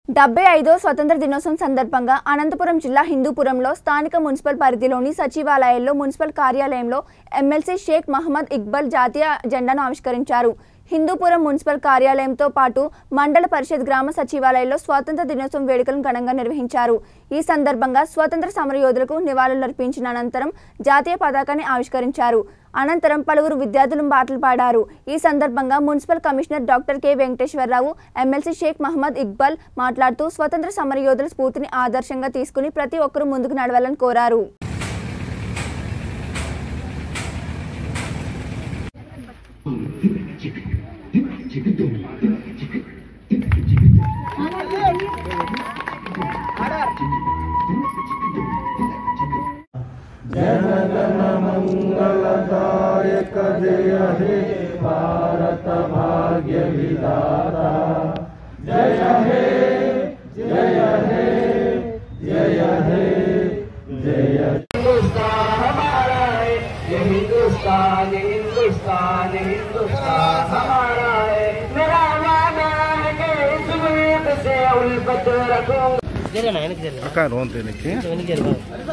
డెబ్బై ఐదో స్వతంత్ర దినోత్సవం సందర్భంగా అనంతపురం జిల్లా హిందూపురంలో స్థానిక మున్సిపల్ పరిధిలోని సచివాలయాల్లో మున్సిపల్ కార్యాలయంలో ఎమ్మెల్సీ షేక్ మహమ్మద్ ఇక్బల్ జాతీయ జెండాను ఆవిష్కరించారు హిందూపురం మున్సిపల్ కార్యాలయంతో పాటు మండల పరిషత్ గ్రామ సచివాలయంలో స్వాతంత్ర దినోత్సవం వేడుకలను ఘనంగా నిర్వహించారు ఈ సందర్భంగా స్వాతంత్ర సమరయోధులకు నివాళులర్పించిన అనంతరం జాతీయ పతాకాన్ని ఆవిష్కరించారు అనంతరం పలువురు విద్యార్థులు పాటలు పాడారు ఈ సందర్భంగా municipal commissioner doctor K Venkateswara Rao MLC Sheikh Mohammed Iqbal మాట్లాడుతూ స్వతంత్ర సమరయోధుల స్ఫూర్తిని ఆదర్శంగా తీసుకుని ప్రతి ఒక్కరూ ముందుకు నడవాలని కోరారు हिंदुस्तान हमारा है ये हिंदुस्तान ये हिंदुस्तान ये हिंदुस्तान हमारा है मेरा वादा है कि इस मुल्क से उल्फत रखूंगा జరగనా వెనక్కి జరగ అక్క రోన్ దీనికి వెనక్కి జరగ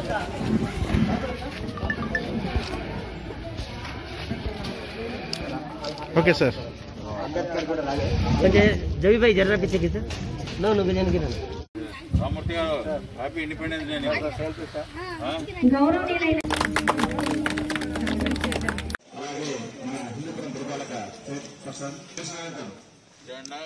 ఓకే సార్ కొంచెం జవి భాయ్ జర్రా పిచ్చకి సార్ నువ్వు నువ్వు జనకి రండి రామూర్తి గారు హ్యాపీ ఇండిపెండెన్స్ డే జెండా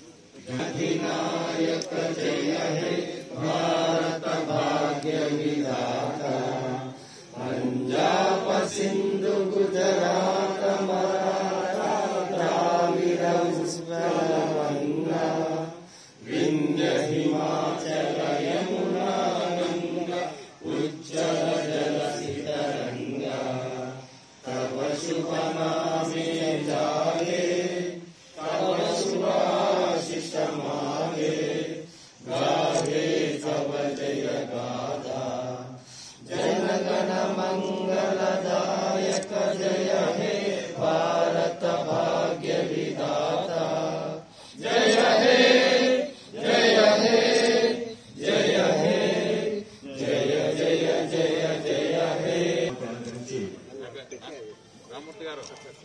రామూర్తి గారు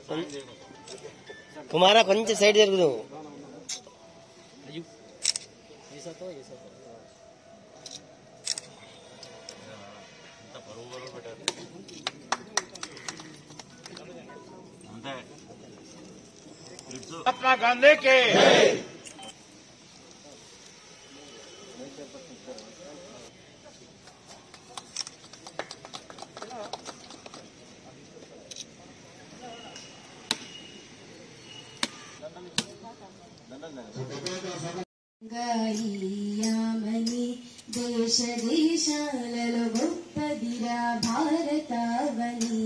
కుమారా కొంచెం సైడ్ జరుగుదు అంతే మహాత్మా గాంధీకి గాయియామని దేశ దేశాలలో గొప్పదిరా భారతావని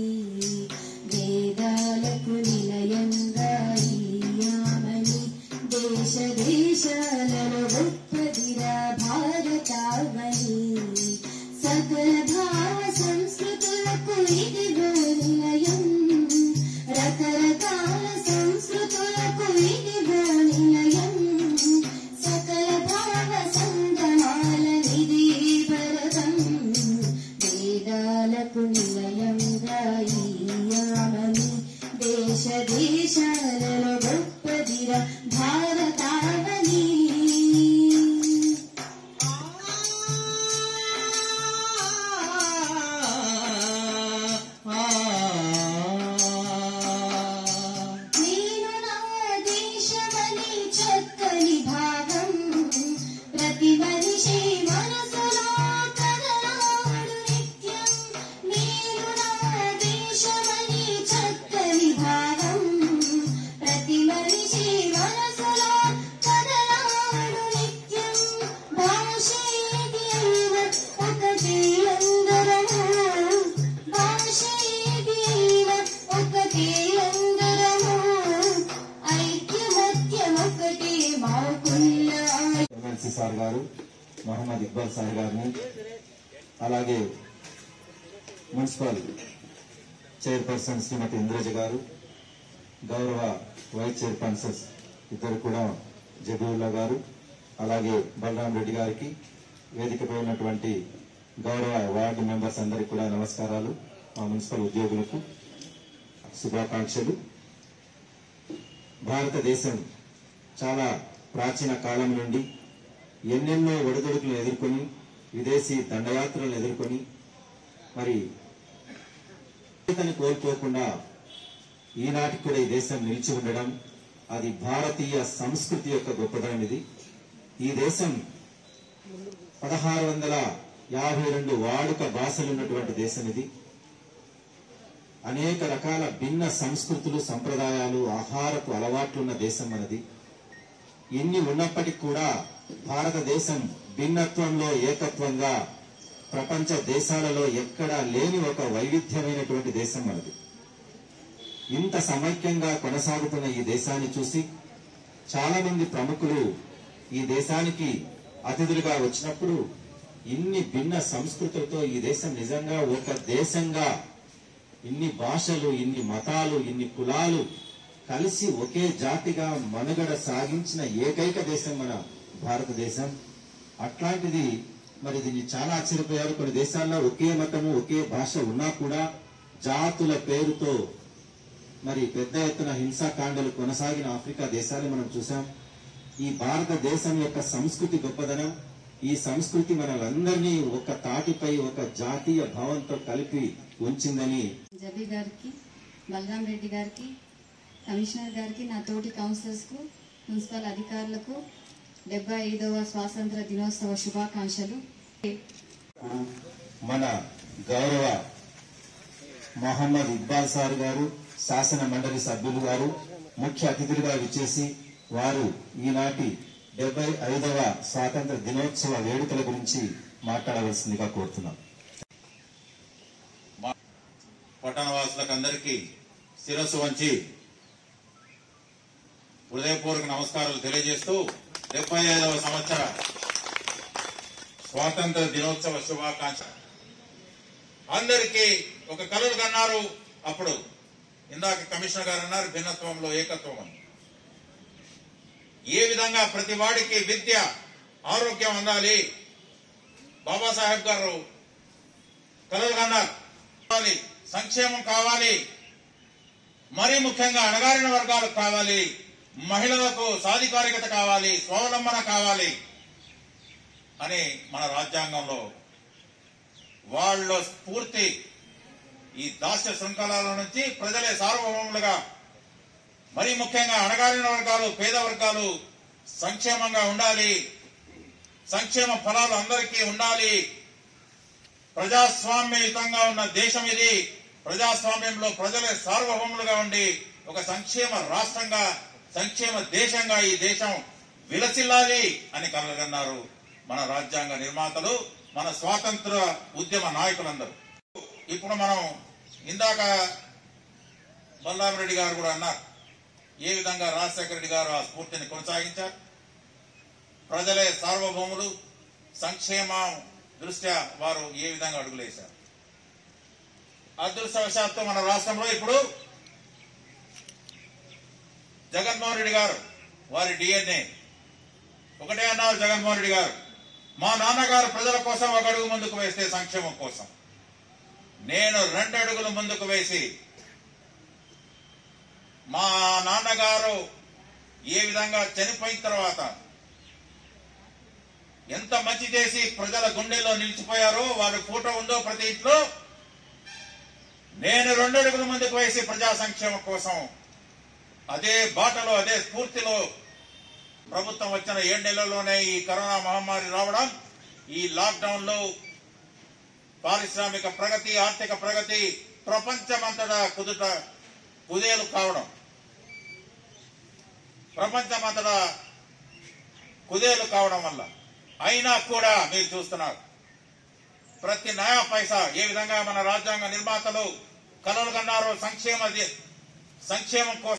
వేదాలకు నిలయం గాయియామని దేశ దేశాలలో గొప్పదిరా భారతావని సకల భావ సంస్కృతులకు ఇదిగో నిలయం రకరకాల సంస్కృతులకు ఇదిగో నిలయం సకల భావ సంగమాల నిధి భరతం వేదాలకు నిలయంగా ఈయామని దేశ దేశాలలో గొప్పదిర భారతావని నేను నా దేశమని చక్కని భాగం ప్రతి మనిషి మనసులో కదలాడు నిత్యం నేను నా దేశమని చక్కని భాగం ప్రతి మనిషి మనసులో కదలాడు నిత్యం భాష ఏది అయినా ఒకటి అందరము భాష ఏది అయినా ఒకటి అందరము ఐక్యమత్యం ఒకటి మాకున్న ఎమ్మెల్సీ సార్ గారు మహమ్మద్ ఇక్బాల్ సార్ గారిని అలాగే మున్సిపల్ చైర్పర్సన్ శ్రీమతి ఇంద్రజ గారు గౌరవ వైస్ చైర్పర్సన్స్ ఇద్దరు కూడా జబీవుల్లా గారు అలాగే బలరాం రెడ్డి గారికి వేదికపై ఉన్నటువంటి గౌరవ వార్డు మెంబర్స్ అందరికీ కూడా నమస్కారాలు మా మున్సిపల్ ఉద్యోగులకు శుభాకాంక్షలు భారతదేశం చాలా ప్రాచీన కాలం నుండి ఎన్నెన్నో ఒడిదొడుకులను ఎదుర్కొని విదేశీ దండయాత్రలను ఎదుర్కొని మరి ఐక్యతని కోల్పోకుండా ఈనాటికి కూడా ఈ దేశం నిలిచి ఉండడం అది భారతీయ సంస్కృతి యొక్క గొప్పదనం ఇది ఈ దేశం పదహారు వందల యాభై రెండు వాడుక భాషలు ఉన్నటువంటి దేశం ఇది అనేక రకాల భిన్న సంస్కృతులు సంప్రదాయాలు ఆహారపు అలవాట్లు ఉన్న దేశం మనది ఇన్ని ఉన్నప్పటికీ కూడా భారతదేశం భిన్నత్వంలో ఏకత్వంగా ప్రపంచ దేశాలలో ఎక్కడా లేని ఒక వైవిధ్యమైనటువంటి దేశం మనది ఇంత సమైక్యంగా కొనసాగుతున్న ఈ దేశాన్ని చూసి చాలా మంది ప్రముఖులు ఈ దేశానికి అతిథులుగా వచ్చినప్పుడు ఇన్ని భిన్న సంస్కృతులతో ఈ దేశం నిజంగా ఒక దేశంగా ఇన్ని భాషలు ఇన్ని మతాలు ఇన్ని కులాలు కలిసి ఒకే జాతిగా మనుగడ సాగించిన ఏకైక దేశం మన భారతదేశం అట్లాంటిది మరి దీన్ని చాలా ఆశ్చర్యపోయారు కొన్ని దేశాల్లో ఒకే మతము ఒకే భాష ఉన్నా కూడా జాతుల పేరుతో మరి పెద్ద ఎత్తున హింసాకాండలు కొనసాగిన ఆఫ్రికా దేశాలు మనం చూసాం ఈ భారతదేశం యొక్క సంస్కృతి గొప్పదనం ఈ సంస్కృతి మనలందరినీ ఒక తాటిపై ఒక జాతీయ భావంతో కలిపి ఉంచిందని జబీ గారికి బలరాం రెడ్డి గారికి కమిషనర్ గారికి నా తోటి కౌన్సిలర్స్కు మున్సిపల్ అధికారులకు డెబ్బై ఐదవ స్వాతంత్ర దినోత్సవ శుభాకాంక్షలు మన గౌరవ మొహమ్మద్ ఇక్బాల్ సార్ గారు శాసన మండలి సభ్యులు గారు ముఖ్య అతిథులుగా విచ్చేసి వారు ఈనాటి డెబ్బై ఐదవ స్వాతంత్ర దినోత్సవ వేడుకల గురించి మాట్లాడవలసిందిగా కోరుతున్నాం పట్టణవాసులకు అందరికీ శిరస్సు వంచి హృదయపూర్వక నమస్కారాలు తెలియజేస్తూ డెబ్బై ఐదవ సంవత్సర స్వాతంత్ర దినోత్సవ శుభాకాంక్ష అందరికీ ఒక కలలు కన్నారు అప్పుడు ఇందాక కమిషనర్ గారు అన్నారు భిన్నత్వంలో ఏకత్వం అని ఏ విధంగా ప్రతి వాడికి విద్య ఆరోగ్యం అందాలి బాబాసాహెబ్ గారు కలలు కన్నారు కావాలి సంక్షేమం కావాలి మరీ ముఖ్యంగా అణగారిన వర్గాలకు కావాలి మహిళలకు సాధికారికత కావాలి స్వావలంబన కావాలి అని మన రాజ్యాంగంలో వాళ్ళ స్ఫూర్తి ఈ దాస్య శృంఖలాల నుంచి ప్రజలే సార్వభౌములుగా మరీ ముఖ్యంగా అణగారిన వర్గాలు పేద వర్గాలు సంక్షేమంగా ఉండాలి సంక్షేమ ఫలాలు అందరికీ ఉండాలి ప్రజాస్వామ్యయుతంగా ఉన్న దేశం ఇది ప్రజాస్వామ్యంలో ప్రజలే సార్వభౌములుగా ఉండి ఒక సంక్షేమ రాష్ట్రంగా సంక్షేమ దేశంగా ఈ దేశం విలసిల్లాలి అని కలగన్నారు మన రాజ్యాంగ నిర్మాతలు మన స్వాతంత్ర ఉద్యమ నాయకులందరూ ఇప్పుడు మనం ఇందాక బలరాం రెడ్డి గారు కూడా అన్నారు ఏ విధంగా రాజశేఖర రెడ్డి గారు ఆ స్ఫూర్తిని కొనసాగించారు ప్రజలే సార్వభౌములు సంక్షేమం దృష్ట్యా వారు ఏ విధంగా అడుగులేశారు అదృష్టవశాత్తు మన రాష్ట్రంలో ఇప్పుడు జగన్మోహన్ రెడ్డి గారు వారి డిఎన్ఏ ఒకటే అన్నారు జగన్మోహన్ రెడ్డి గారు మా నాన్నగారు ప్రజల కోసం ఒక అడుగు ముందుకు వేస్తే సంక్షేమం కోసం నేను రెండు అడుగులు ముందుకు వేసి మా నాన్నగారు ఏ విధంగా చనిపోయిన తర్వాత ఎంత మంచి చేసి ప్రజల గుండెల్లో నిలిచిపోయారో వారి ఫోటో ఉందో ప్రతి ఇంట్లో నేను రెండు అడుగుల ముందుకు వేసి ప్రజా సంక్షేమం కోసం అదే బాటలో అదే స్ఫూర్తిలో ప్రభుత్వం వచ్చిన ఏడు నెలల్లోనే ఈ కరోనా మహమ్మారి రావడం ఈ లాక్డౌన్ లో పారిశ్రామిక ప్రగతి ఆర్థిక ప్రగతి ప్రపంచమంతటా కుదుట కుదేలు కావడం ప్రపంచమంతటా కుదేలు కావడం వల్ల అయినా కూడా మీరు చూస్తున్నారు ప్రతి నయా పైసా ఏ విధంగా మన రాజ్యాంగ నిర్మాతలు కలలు కన్నారో సంక్షేమ సంక్షేమం కోసం